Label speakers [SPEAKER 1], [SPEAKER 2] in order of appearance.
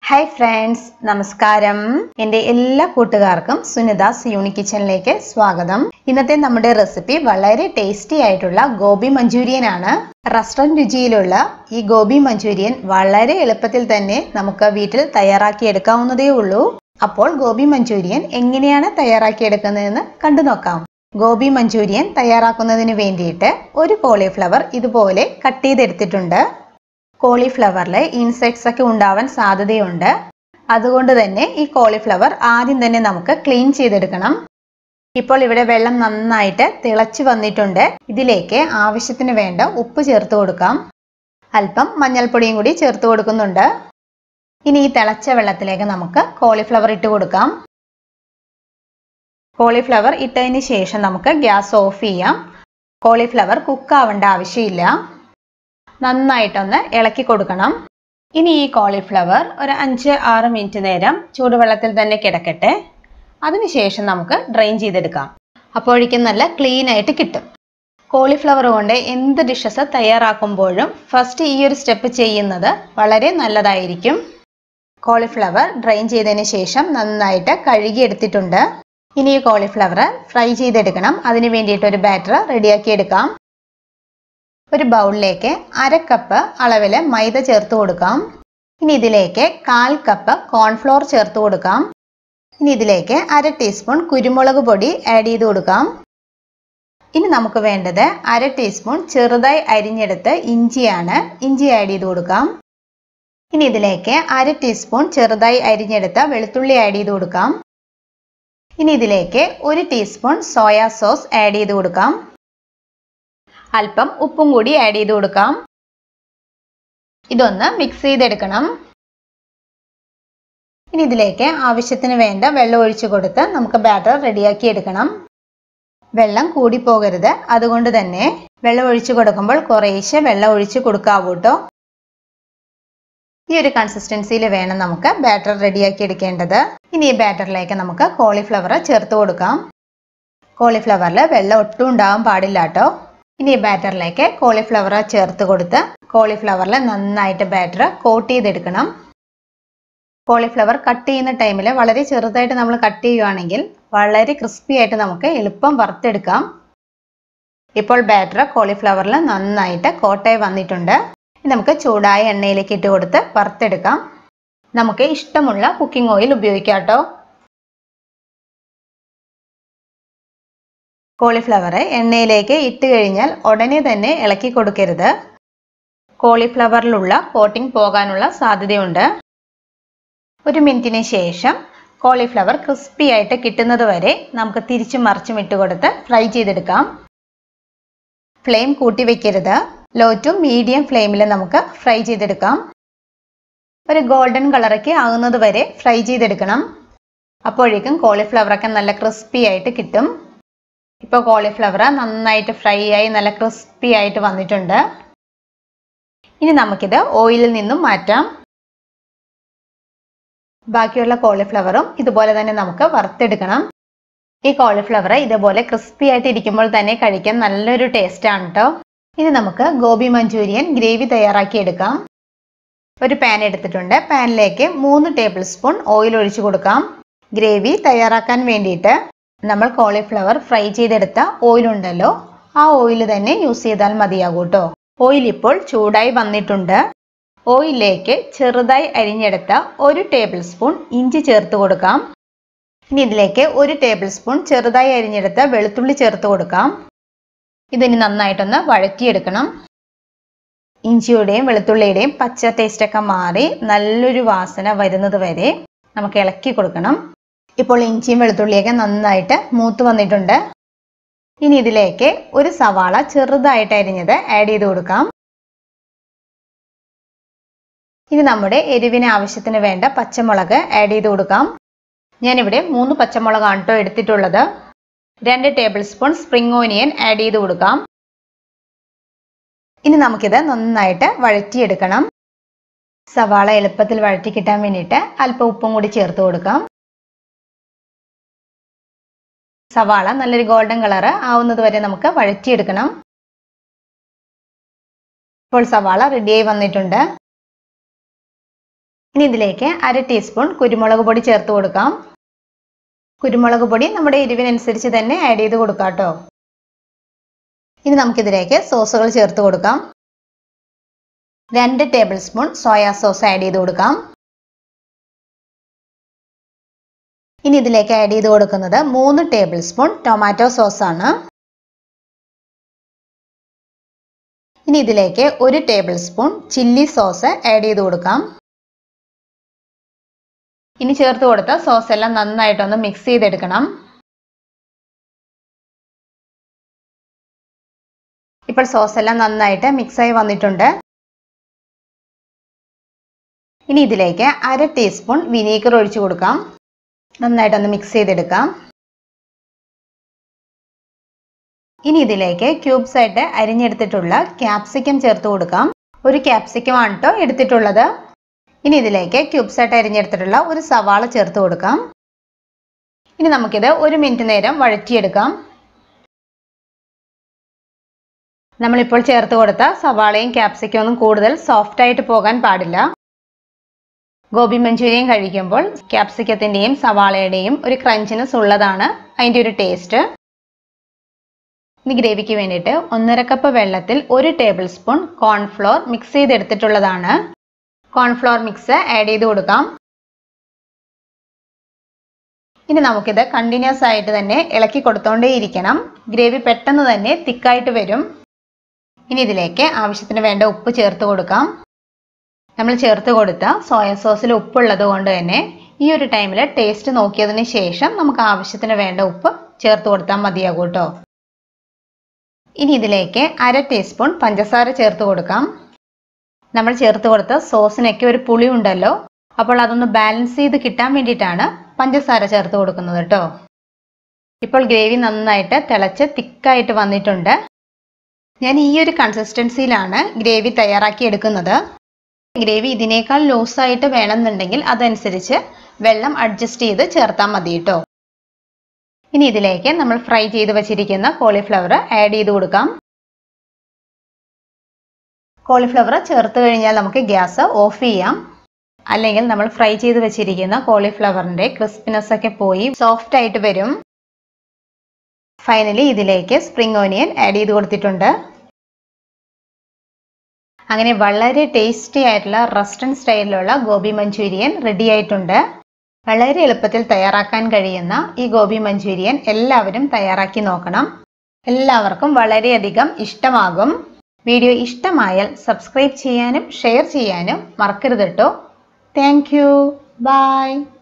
[SPEAKER 1] hi friends നമസ്കാരം എൻ്റെ എല്ലാ കൂട്ടുകാർക്കും സുനിതാസ് യൂണി കിച്ചണിലേക്ക് സ്വാഗതം ഇന്നത്തെ നമ്മുടെ റെസിപ്പി വളരെ ടേസ്റ്റി ആയിട്ടുള്ള ഗോബി മഞ്ചൂരിയൻ ആണ് റെസ്റ്റോറൻറ്റ് രുചിയിലുള്ള ഈ ഗോബി മഞ്ചൂരിയൻ വളരെ എളുപ്പത്തിൽ തന്നെ നമുക്ക് വീട്ടിൽ തയ്യാറാക്കി എടുക്കാവുന്നതേ ഉള്ളൂ അപ്പോൾ ഗോബി മഞ്ചൂരിയൻ എങ്ങനെയാണ് തയ്യാറാക്കിയെടുക്കുന്നതെന്ന് കണ്ടു നോക്കാം ഗോബി മഞ്ചൂരിയൻ തയ്യാറാക്കുന്നതിന് വേണ്ടിയിട്ട് ഒരു കോളിഫ്ലവർ ഇതുപോലെ കട്ട് ചെയ്തെടുത്തിട്ടുണ്ട് കോളിഫ്ലവറിൽ ഇൻസെക്ട്സ് ഒക്കെ ഉണ്ടാവാൻ സാധ്യതയുണ്ട് അതുകൊണ്ട് തന്നെ ഈ കോളിഫ്ലവർ ആദ്യം തന്നെ നമുക്ക് ക്ലീൻ ചെയ്തെടുക്കണം ഇപ്പോൾ ഇവിടെ വെള്ളം നന്നായിട്ട് തിളച്ചു വന്നിട്ടുണ്ട് ഇതിലേക്ക് ആവശ്യത്തിന് വേണ്ട ഉപ്പ് ചേർത്ത് കൊടുക്കാം അല്പം മഞ്ഞൾപ്പൊടിയും കൂടി ചേർത്ത് കൊടുക്കുന്നുണ്ട് ഇനി ഈ തിളച്ച വെള്ളത്തിലേക്ക് നമുക്ക് കോളിഫ്ലവർ ഇട്ട് കൊടുക്കാം കോളിഫ്ലവർ ഇട്ടതിന് ശേഷം നമുക്ക് ഗ്യാസ് ഓഫ് ചെയ്യാം കോളിഫ്ലവർ കുക്ക് ആവേണ്ട ആവശ്യമില്ല നന്നായിട്ടൊന്ന് ഇളക്കി കൊടുക്കണം ഇനി ഈ കോളിഫ്ലവർ ഒരു അഞ്ച് ആറ് മിനിറ്റ് നേരം ചൂടുവെള്ളത്തിൽ തന്നെ കിടക്കട്ടെ അതിനുശേഷം നമുക്ക് ഡ്രെയിൻ ചെയ്തെടുക്കാം അപ്പോഴേക്കും നല്ല ക്ലീൻ ആയിട്ട് കിട്ടും കോളിഫ്ലവർ കൊണ്ട് എന്ത് ഡിഷസ് തയ്യാറാക്കുമ്പോഴും ഫസ്റ്റ് ഈ ഒരു സ്റ്റെപ്പ് ചെയ്യുന്നത് വളരെ നല്ലതായിരിക്കും കോളിഫ്ലവർ ഡ്രെയിൻ ചെയ്തതിന് ശേഷം നന്നായിട്ട് കഴുകിയെടുത്തിട്ടുണ്ട് ഇനി ഈ കോളിഫ്ലവർ ഫ്രൈ ചെയ്തെടുക്കണം അതിന് വേണ്ടിയിട്ട് ഒരു ബാറ്റർ റെഡിയാക്കി എടുക്കാം ഒരു ബൗളിലേക്ക് അര കപ്പ് അളവിൽ മൈദ ചേർത്ത് കൊടുക്കാം ഇനി ഇതിലേക്ക് കാൽ കപ്പ് കോൺഫ്ലോർ ചേർത്ത് കൊടുക്കാം ഇനി ഇതിലേക്ക് അര ടീസ്പൂൺ കുരുമുളക് പൊടി ആഡ് ചെയ്ത് കൊടുക്കാം ഇനി നമുക്ക് വേണ്ടത് അര ടീസ്പൂൺ ചെറുതായി അരിഞ്ഞെടുത്ത് ഇഞ്ചിയാണ് ഇഞ്ചി ആഡ് ചെയ്ത് കൊടുക്കാം ഇനി ഇതിലേക്ക് അര ടീസ്പൂൺ ചെറുതായി അരിഞ്ഞെടുത്ത വെളുത്തുള്ളി ആഡ് ചെയ്ത് കൊടുക്കാം ഇനി ഇതിലേക്ക് ഒരു ടീസ്പൂൺ സോയാ സോസ് ആഡ് ചെയ്ത് കൊടുക്കാം അല്പം ഉപ്പും കൂടി ആഡ് ചെയ്ത് കൊടുക്കാം ഇതൊന്ന് മിക്സ് ചെയ്തെടുക്കണം ഇനി ഇതിലേക്ക് ആവശ്യത്തിന് വേണ്ട വെള്ളം ഒഴിച്ചു കൊടുത്ത് നമുക്ക് ബാറ്റർ റെഡിയാക്കി എടുക്കണം വെള്ളം കൂടി പോകരുത് അതുകൊണ്ട് തന്നെ വെള്ളം ഒഴിച്ചു കൊടുക്കുമ്പോൾ കുറേശ്ശെ വെള്ളം ഒഴിച്ച് കൊടുക്കാവൂ കേട്ടോ ഈ ഒരു കൺസിസ്റ്റൻസിയിൽ വേണം നമുക്ക് ബാറ്റർ റെഡിയാക്കി എടുക്കേണ്ടത് ഇനി ഈ ബാറ്ററിലേക്ക് നമുക്ക് കോളിഫ്ലവർ ചേർത്ത് കൊടുക്കാം കോളിഫ്ലവറിൽ വെള്ളം ഒട്ടും ഉണ്ടാവാൻ പാടില്ല കേട്ടോ ഇനി ഈ ബാറ്ററിലേക്ക് കോളിഫ്ലവർ ചേർത്ത് കൊടുത്ത് കോളിഫ്ലവറിൽ നന്നായിട്ട് ബാറ്റർ കോട്ട് ചെയ്തെടുക്കണം കോളിഫ്ലവർ കട്ട് ചെയ്യുന്ന ടൈമിൽ വളരെ ചെറുതായിട്ട് നമ്മൾ കട്ട് ചെയ്യുവാണെങ്കിൽ വളരെ ക്രിസ്പി ആയിട്ട് നമുക്ക് എളുപ്പം വറുത്തെടുക്കാം ഇപ്പോൾ ബാറ്റർ കോളിഫ്ലവറിൽ നന്നായിട്ട് കോട്ടായി വന്നിട്ടുണ്ട് നമുക്ക് ചൂടായ എണ്ണയിലേക്ക് ഇട്ട് കൊടുത്ത് വറുത്തെടുക്കാം നമുക്ക് ഇഷ്ടമുള്ള കുക്കിംഗ് ഓയിൽ ഉപയോഗിക്കാം കേട്ടോ കോളിഫ്ലവർ എണ്ണയിലേക്ക് ഇട്ട് കഴിഞ്ഞാൽ ഉടനെ തന്നെ ഇളക്കി കൊടുക്കരുത് കോളിഫ്ലവറിലുള്ള കോട്ടിംഗ് പോകാനുള്ള സാധ്യതയുണ്ട് ഒരു മിനിറ്റിന് ശേഷം കോളിഫ്ലവർ ക്രിസ്പി ആയിട്ട് കിട്ടുന്നത് വരെ നമുക്ക് തിരിച്ചും മറിച്ചും ഇട്ട് കൊടുത്ത് ഫ്രൈ ചെയ്തെടുക്കാം ഫ്ലെയിം കൂട്ടി വെക്കരുത് ലോ ടു മീഡിയം ഫ്ലെയിമിൽ നമുക്ക് ഫ്രൈ ചെയ്തെടുക്കാം ഒരു ഗോൾഡൻ കളറൊക്കെ ആകുന്നത് വരെ ഫ്രൈ ചെയ്തെടുക്കണം അപ്പോഴേക്കും കോളിഫ്ലവറൊക്കെ നല്ല ക്രിസ്പി ആയിട്ട് കിട്ടും ഇപ്പോൾ കോളിഫ്ലവർ നന്നായിട്ട് ഫ്രൈ ആയി നല്ല ക്രിസ്പി ആയിട്ട് വന്നിട്ടുണ്ട് ഇനി നമുക്കിത് ഓയിലിൽ നിന്നും മാറ്റാം ബാക്കിയുള്ള കോളിഫ്ലവറും ഇതുപോലെ തന്നെ നമുക്ക് വറുത്തെടുക്കണം ഈ കോളിഫ്ലവർ ഇതുപോലെ ക്രിസ്പി ആയിട്ട് ഇരിക്കുമ്പോൾ തന്നെ കഴിക്കാൻ നല്ലൊരു ടേസ്റ്റ് ആണ് കേട്ടോ ഇനി നമുക്ക് ഗോബി മഞ്ചൂരിയൻ ഗ്രേവി തയ്യാറാക്കി എടുക്കാം ഒരു പാൻ എടുത്തിട്ടുണ്ട് പാനിലേക്ക് മൂന്ന് ടേബിൾ സ്പൂൺ ഓയിൽ ഒഴിച്ചു കൊടുക്കാം ഗ്രേവി തയ്യാറാക്കാൻ വേണ്ടിയിട്ട് നമ്മൾ കോളിഫ്ലവർ ഫ്രൈ ചെയ്തെടുത്ത ഓയിൽ ഉണ്ടല്ലോ ആ ഓയിൽ തന്നെ യൂസ് ചെയ്താൽ മതിയാകും കേട്ടോ ഓയിൽ ഇപ്പോൾ ചൂടായി വന്നിട്ടുണ്ട് ഓയിലിലേക്ക് ചെറുതായി അരിഞ്ഞെടുത്ത ഒരു ടേബിൾ സ്പൂൺ ഇഞ്ചി ചേർത്ത് കൊടുക്കാം ഇനി ഇതിലേക്ക് ഒരു ടേബിൾ സ്പൂൺ ചെറുതായി അരിഞ്ഞെടുത്ത വെളുത്തുള്ളി ചേർത്ത് കൊടുക്കാം ഇതിനി നന്നായിട്ടൊന്ന് വഴറ്റിയെടുക്കണം ഇഞ്ചിയുടെയും വെളുത്തുള്ളിയുടെയും പച്ച ടേസ്റ്റൊക്കെ മാറി നല്ലൊരു വാസന വരുന്നത് വരെ നമുക്ക് ഇളക്കി കൊടുക്കണം ഇപ്പോൾ ഇഞ്ചിയും വെളുത്തുള്ളിയൊക്കെ നന്നായിട്ട് മൂത്ത് വന്നിട്ടുണ്ട് ഇനി ഇതിലേക്ക് ഒരു സവാള ചെറുതായിട്ട് അരിഞ്ഞത് ആഡ് ചെയ്ത് കൊടുക്കാം ഇനി നമ്മുടെ എരിവിന് ആവശ്യത്തിന് വേണ്ട പച്ചമുളക് ആഡ് ചെയ്ത് കൊടുക്കാം ഞാനിവിടെ മൂന്ന് പച്ചമുളകാണ് കേട്ടോ എടുത്തിട്ടുള്ളത് രണ്ട് tablespoon spring onion add ചെയ്ത് കൊടുക്കാം ഇനി നമുക്കിത് നന്നായിട്ട് വഴറ്റിയെടുക്കണം സവാള എളുപ്പത്തിൽ വഴറ്റി കിട്ടാൻ വേണ്ടിയിട്ട് അല്പം ഉപ്പും കൂടി ചേർത്ത് കൊടുക്കാം സവാള നല്ലൊരു ഗോൾഡൻ കളർ ആവുന്നത് വരെ നമുക്ക് വഴറ്റിയെടുക്കണം ഇപ്പോൾ സവാള റെഡിയായി വന്നിട്ടുണ്ട് ഇനി ഇതിലേക്ക് അര ടീസ്പൂൺ കുരുമുളക് പൊടി ചേർത്ത് കൊടുക്കാം കുരുമുളക് പൊടി നമ്മുടെ എരിവിനനുസരിച്ച് തന്നെ ആഡ് ചെയ്ത് കൊടുക്കാം കേട്ടോ ഇനി നമുക്കിതിലേക്ക് സോസുകൾ ചേർത്ത് കൊടുക്കാം രണ്ട് tablespoon soya sauce add ചെയ്ത് കൊടുക്കാം ഇനി ഇതിലേക്ക് ആഡ് ചെയ്ത് കൊടുക്കുന്നത് മൂന്ന് ടേബിൾ സ്പൂൺ ടൊമാറ്റോ സോസ് ആണ് ഇനി ഇതിലേക്ക് ഒരു tablespoon chilli sauce add ചെയ്ത് കൊടുക്കാം ഇനി ചേർത്ത് കൊടുത്ത സോസ് എല്ലാം നന്നായിട്ടൊന്ന് മിക്സ് ചെയ്തെടുക്കണം ഇപ്പോൾ സോസ് എല്ലാം നന്നായിട്ട് മിക്സായി വന്നിട്ടുണ്ട് ഇനി ഇതിലേക്ക് അര ടീസ്പൂൺ വിനീഗർ ഒഴിച്ചു കൊടുക്കാം നന്നായിട്ടൊന്ന് മിക്സ് ചെയ്തെടുക്കാം ഇനി ഇതിലേക്ക് ക്യൂബ്സ് ആയിട്ട് അരിഞ്ഞെടുത്തിട്ടുള്ള ക്യാപ്സിക്കം ചേർത്ത് കൊടുക്കാം ഒരു ക്യാപ്സിക്കം ആണ് കേട്ടോ എടുത്തിട്ടുള്ളത് ഇനി ഇതിലേക്ക് ക്യൂബ്സ് ആയിട്ട് അരിഞ്ഞെടുത്തിട്ടുള്ള ഒരു സവാള ചേർത്ത് കൊടുക്കാം ഇനി നമുക്കിത് ഒരു മിനിറ്റ് നേരം വഴറ്റിയെടുക്കാം നമ്മളിപ്പോൾ ചേർത്ത് കൊടുത്ത സവാളയും ക്യാപ്സിക്കും ഒന്നും കൂടുതൽ സോഫ്റ്റ് ആയിട്ട് പോകാൻ പാടില്ല ഗോബി മഞ്ചൂരിയൻ കഴിക്കുമ്പോൾ ക്യാപ്സിക്കത്തിൻ്റെയും സവാളയുടെയും ഒരു ക്രഞ്ചിനെസ് ഉള്ളതാണ് അതിൻ്റെ ഒരു ടേസ്റ്റ് ഇനി ഗ്രേവിക്ക് വേണ്ടിയിട്ട് ഒന്നര കപ്പ് വെള്ളത്തിൽ ഒരു ടേബിൾ സ്പൂൺ കോൺഫ്ലോർ മിക്സ് ചെയ്തെടുത്തിട്ടുള്ളതാണ് കോൺഫ്ലോർ മിക്സ് ആഡ് ചെയ്ത് കൊടുക്കാം ഇനി നമുക്കിത് കണ്ടിന്യൂസ് ആയിട്ട് തന്നെ ഇളക്കി കൊടുത്തോണ്ടേയിരിക്കണം ഗ്രേവി പെട്ടെന്ന് തന്നെ തിക്കായിട്ട് വരും ഇനി ഇതിലേക്ക് ആവശ്യത്തിന് വേണ്ട ഉപ്പ് ചേർത്ത് കൊടുക്കാം നമ്മൾ ചേർത്ത് കൊടുത്ത സോയ സോസിൽ ഉപ്പുള്ളത് കൊണ്ട് തന്നെ ഈ ഒരു ടൈമിൽ ടേസ്റ്റ് നോക്കിയതിന് ശേഷം നമുക്ക് ആവശ്യത്തിന് വേണ്ട ഉപ്പ് ചേർത്ത് കൊടുത്താൽ മതിയാകും കേട്ടോ ഇനി ഇതിലേക്ക് അര ടീസ്പൂൺ പഞ്ചസാര ചേർത്ത് കൊടുക്കാം നമ്മൾ ചേർത്ത് കൊടുത്ത സോസിനൊക്കെ ഒരു പുളി ഉണ്ടല്ലോ അപ്പോൾ അതൊന്ന് ബാലൻസ് ചെയ്ത് കിട്ടാൻ വേണ്ടിയിട്ടാണ് പഞ്ചസാര ചേർത്ത് കൊടുക്കുന്നത് കേട്ടോ ഇപ്പോൾ ഗ്രേവി നന്നായിട്ട് തിളച്ച് തിക്കായിട്ട് വന്നിട്ടുണ്ട് ഞാൻ ഈ ഒരു കൺസിസ്റ്റൻസിയിലാണ് ഗ്രേവി തയ്യാറാക്കി എടുക്കുന്നത് ഗ്രേവി ഇതിനേക്കാൾ ലൂസായിട്ട് വേണമെന്നുണ്ടെങ്കിൽ അതനുസരിച്ച് വെള്ളം അഡ്ജസ്റ്റ് ചെയ്ത് ചേർത്താൽ മതി കേട്ടോ ഇനി ഇതിലേക്ക് നമ്മൾ ഫ്രൈ ചെയ്ത് വെച്ചിരിക്കുന്ന കോളിഫ്ലവർ ആഡ് ചെയ്ത് കൊടുക്കാം കോളിഫ്ലവർ ചേർത്ത് കഴിഞ്ഞാൽ നമുക്ക് ഗ്യാസ് ഓഫ് ചെയ്യാം അല്ലെങ്കിൽ നമ്മൾ ഫ്രൈ ചെയ്ത് വെച്ചിരിക്കുന്ന കോളിഫ്ലവറിന്റെ ക്രിസ്പിനെസ് ഒക്കെ പോയി സോഫ്റ്റ് ആയിട്ട് വരും ഫൈനലി ഇതിലേക്ക് സ്പ്രിംഗ് ഓനിയൻ ആഡ് ചെയ്ത് കൊടുത്തിട്ടുണ്ട് അങ്ങനെ വളരെ ടേസ്റ്റി ആയിട്ടുള്ള റെസ്റ്റോറൻറ്റ് സ്റ്റൈലിലുള്ള ഗോബി മഞ്ചൂരിയൻ റെഡി ആയിട്ടുണ്ട് വളരെ എളുപ്പത്തിൽ തയ്യാറാക്കാൻ കഴിയുന്ന ഈ ഗോബി മഞ്ചൂരിയൻ എല്ലാവരും തയ്യാറാക്കി നോക്കണം എല്ലാവർക്കും വളരെയധികം ഇഷ്ടമാകും വീഡിയോ ഇഷ്ടമായാൽ സബ്സ്ക്രൈബ് ചെയ്യാനും ഷെയർ ചെയ്യാനും മറക്കരുത് കേട്ടോ താങ്ക് യു ബൈ